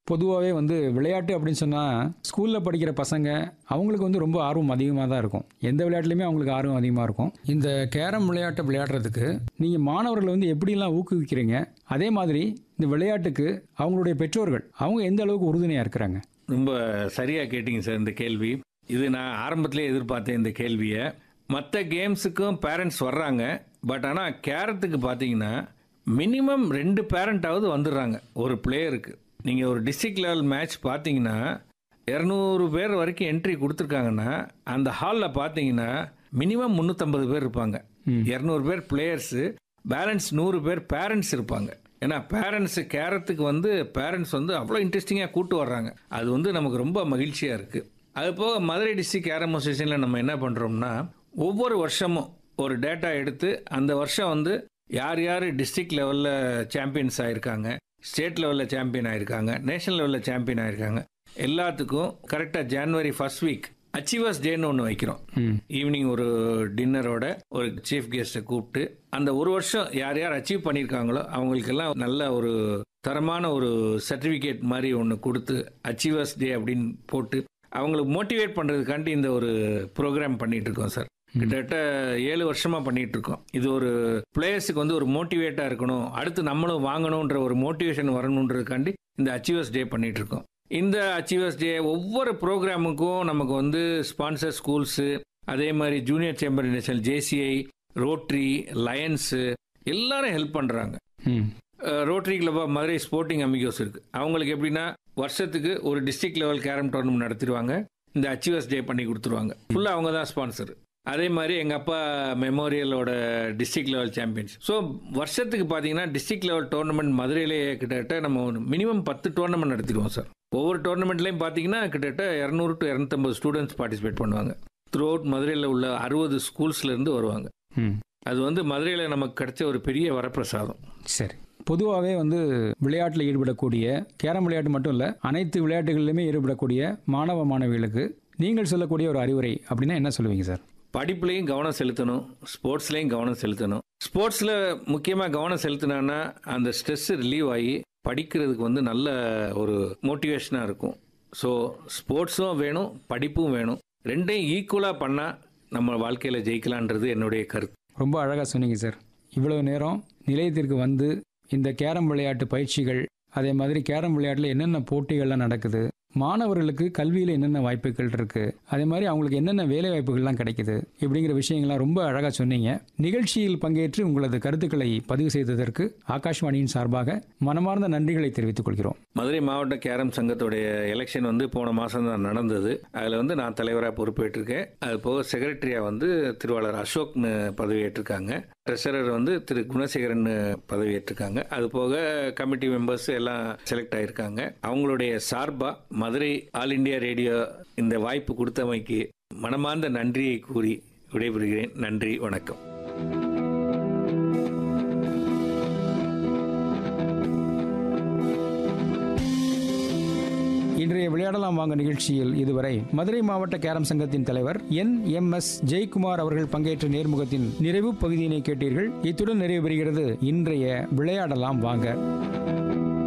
பொதுவாகவே வந்து விளையாட்டு அப்படின்னு சொன்னால் ஸ்கூலில் படிக்கிற பசங்க அவங்களுக்கு வந்து ரொம்ப ஆர்வம் அதிகமாக தான் இருக்கும் எந்த விளையாட்டுலையுமே அவங்களுக்கு ஆர்வம் அதிகமாக இருக்கும் இந்த கேரம் விளையாட்டை விளையாடுறதுக்கு நீங்கள் மாணவர்களை வந்து எப்படிலாம் ஊக்குவிக்கிறீங்க அதே மாதிரி இந்த விளையாட்டுக்கு அவங்களுடைய பெற்றோர்கள் அவங்க எந்த அளவுக்கு உறுதுணையாக இருக்கிறாங்க ரொம்ப சரியாக கேட்டிங்க சார் இந்த கேள்வி இது நான் ஆரம்பத்திலே எதிர்பார்த்தேன் இந்த கேள்வியை மற்ற கேம்ஸுக்கும் பேரண்ட்ஸ் வர்றாங்க பட் ஆனால் கேரத்துக்கு பார்த்தீங்கன்னா மினிமம் ரெண்டு பேரண்ட்டாவது வந்துடுறாங்க ஒரு பிளேயருக்கு நீங்கள் ஒரு டிஸ்ட்ரிக்ட் லெவல் மேட்ச் பார்த்தீங்கன்னா இரநூறு பேர் வரைக்கும் என்ட்ரி கொடுத்துருக்காங்கன்னா அந்த ஹாலில் பார்த்தீங்கன்னா மினிமம் முந்நூற்றம்பது பேர் இருப்பாங்க இரநூறு பேர் பிளேயர்ஸு பேலன்ஸ் நூறு பேர் பேரண்ட்ஸ் இருப்பாங்க ஏன்னா பேரண்ட்ஸு கேரத்துக்கு வந்து பேரண்ட்ஸ் வந்து அவ்வளோ இன்ட்ரெஸ்டிங்காக கூட்டு வர்றாங்க அது வந்து நமக்கு ரொம்ப மகிழ்ச்சியாக இருக்குது அது போக மதுரை டிஸ்ட்ரிக்ட் கேரம் அசோசியேஷனில் நம்ம என்ன பண்ணுறோம்னா ஒவ்வொரு வருஷமும் ஒரு டேட்டா எடுத்து அந்த வருஷம் வந்து யார் யார் டிஸ்ட்ரிக்ட் லெவலில் சாம்பியன்ஸ் ஆயிருக்காங்க ஸ்டேட் லெவலில் சாம்பியன் ஆயிருக்காங்க நேஷனல் லெவலில் சாம்பியன் ஆயிருக்காங்க எல்லாத்துக்கும் கரெக்டாக ஜான்வரி ஃபர்ஸ்ட் வீக் அச்சீவர்ஸ் டேன்னு ஒன்று வைக்கிறோம் ஈவினிங் ஒரு டின்னரோட ஒரு சீஃப் கெஸ்ட்டை கூப்பிட்டு அந்த ஒரு வருஷம் யார் யார் அச்சீவ் பண்ணியிருக்காங்களோ அவங்களுக்கெல்லாம் நல்ல ஒரு தரமான ஒரு சர்டிஃபிகேட் மாதிரி ஒன்று கொடுத்து அச்சீவர்ஸ் டே அப்படின்னு போட்டு அவங்களுக்கு மோட்டிவேட் பண்ணுறதுக்காண்டி இந்த ஒரு ப்ரோக்ராம் பண்ணிட்டு இருக்கோம் சார் கிட்டத்தட்ட ஏழு வருஷமா பண்ணிட்டு இருக்கோம் இது ஒரு பிளேயர்ஸுக்கு வந்து ஒரு மோட்டிவேட்டா இருக்கணும் அடுத்து நம்மளும் வாங்கணுன்ற ஒரு மோட்டிவேஷன் வரணுன்றதுக்காண்டி இந்த அச்சீவர்ஸ் டே பண்ணிட்டு இருக்கோம் இந்த அச்சீவர்ஸ் டே ஒவ்வொரு ப்ரோக்ராமுக்கும் நமக்கு வந்து ஸ்பான்சர் ஸ்கூல்ஸு அதே மாதிரி Junior Chamber National JCI Rotary Lions எல்லாரும் ஹெல்ப் பண்ணுறாங்க ம் Rotary Club of Madurai Sporting Amigos இருக்கு அவங்களுக்கு எப்படின்னா வருஷத்துக்கு ஒரு டிஸ்ட்ரிக்ட் லெவல் கேரம் டோர்னமெண்ட் நடத்திடுவாங்க இந்த அச்சீவர்ஸ் டே பண்ணி கொடுத்துருவாங்க ஃபுல்லாக அவங்க தான் ஸ்பான்சர் அதே மாதிரி எங்கள் அப்பா மெமோரியலோட டிஸ்ட்ரிக்ட் லெவல் சாம்பியன்ஸ் ஸோ வருஷத்துக்கு பார்த்தீங்கன்னா டிஸ்ட்ரிக்ட் லெவல் டோர்னமெண்ட் மதுரையிலேயே கிட்டத்தட்ட நம்ம ஒரு மினிமம் பத்து டோர்னமெண்ட் நடத்திடுவோம் சார் ஒவ்வொரு டோர்னமெண்ட்லையும் பார்த்தீங்கன்னா கிட்டத்தட்ட இரநூறு டு இரநூத்தம்பது ஸ்டூடெண்ட்ஸ் பார்ட்டிசிபேட் பண்ணுவாங்க த்ரூ அவுட் மதுரையில் உள்ள அறுபது ஸ்கூல்ஸ்லேருந்து வருவாங்க ம் அது வந்து மதுரையில் நமக்கு கிடைச்ச ஒரு பெரிய வரப்பிரசாதம் சரி பொதுவாகவே வந்து விளையாட்டில் ஈடுபடக்கூடிய கேரம் விளையாட்டு மட்டும் இல்லை அனைத்து விளையாட்டுகளிலுமே ஈடுபடக்கூடிய மாணவ மாணவிகளுக்கு நீங்கள் சொல்லக்கூடிய ஒரு அறிவுரை அப்படின்னா என்ன சொல்லுவீங்க சார் படிப்புலையும் கவனம் செலுத்தணும் ஸ்போர்ட்ஸ்லையும் கவனம் செலுத்தணும் ஸ்போர்ட்ஸில் முக்கியமாக கவனம் செலுத்தினான்னா அந்த ஸ்ட்ரெஸ் ரிலீவ் ஆகி படிக்கிறதுக்கு வந்து நல்ல ஒரு மோட்டிவேஷனாக இருக்கும் ஸோ ஸ்போர்ட்ஸும் வேணும் படிப்பும் வேணும் ரெண்டையும் ஈக்குவலாக பண்ணால் நம்ம வாழ்க்கையில் ஜெயிக்கலான்றது என்னுடைய கருத்து ரொம்ப அழகாக சொன்னீங்க சார் இவ்வளவு நேரம் நிலையத்திற்கு வந்து இந்த கேரம் விளையாட்டு பயிற்சிகள் அதே மாதிரி கேரம் விளையாட்டில் என்னென்ன போட்டிகள்லாம் நடக்குது மாணவர்களுக்கு கல்வியில் என்னென்ன வாய்ப்புகள் இருக்கு அதே மாதிரி அவங்களுக்கு என்னென்ன வேலை வாய்ப்புகள்லாம் கிடைக்குது இப்படிங்கிற விஷயங்கள்லாம் ரொம்ப அழகாக சொன்னீங்க நிகழ்ச்சியில் பங்கேற்று உங்களது கருத்துக்களை பதிவு செய்ததற்கு ஆகாஷ்வாணியின் சார்பாக மனமார்ந்த நன்றிகளை தெரிவித்துக் கொள்கிறோம் மதுரை மாவட்ட கேரம் சங்கத்துடைய எலெக்ஷன் வந்து போன மாதம் தான் நடந்தது அதில் வந்து நான் தலைவராக பொறுப்பேற்றிருக்கேன் அது போக செக்ரட்டரியாக வந்து திருவாளர் அசோக்னு பதவியேற்றிருக்காங்க ட்ரெஷரர் வந்து திரு குணசேகரன் பதவியேற்றிருக்காங்க அது போக கமிட்டி மெம்பர்ஸ் எல்லாம் செலக்ட் ஆயிருக்காங்க அவங்களுடைய சார்பா மதுரை ஆல் இண்டியா ரேடியோ இந்த வாய்ப்பு கொடுத்தமைக்கு மனமார்ந்த நன்றியை கூறி விடைபெறுகிறேன் நன்றி வணக்கம் இன்றைய விளையாடலாம் வாங்க நிகழ்ச்சியில் இதுவரை மதுரை மாவட்ட கேரம் சங்கத்தின் தலைவர் என் எம் எஸ் ஜெயக்குமார் அவர்கள் பங்கேற்ற நேர்முகத்தின் நிறைவு பகுதியினை கேட்டீர்கள் இத்துடன் நிறைவு பெறுகிறது இன்றைய விளையாடலாம் வாங்க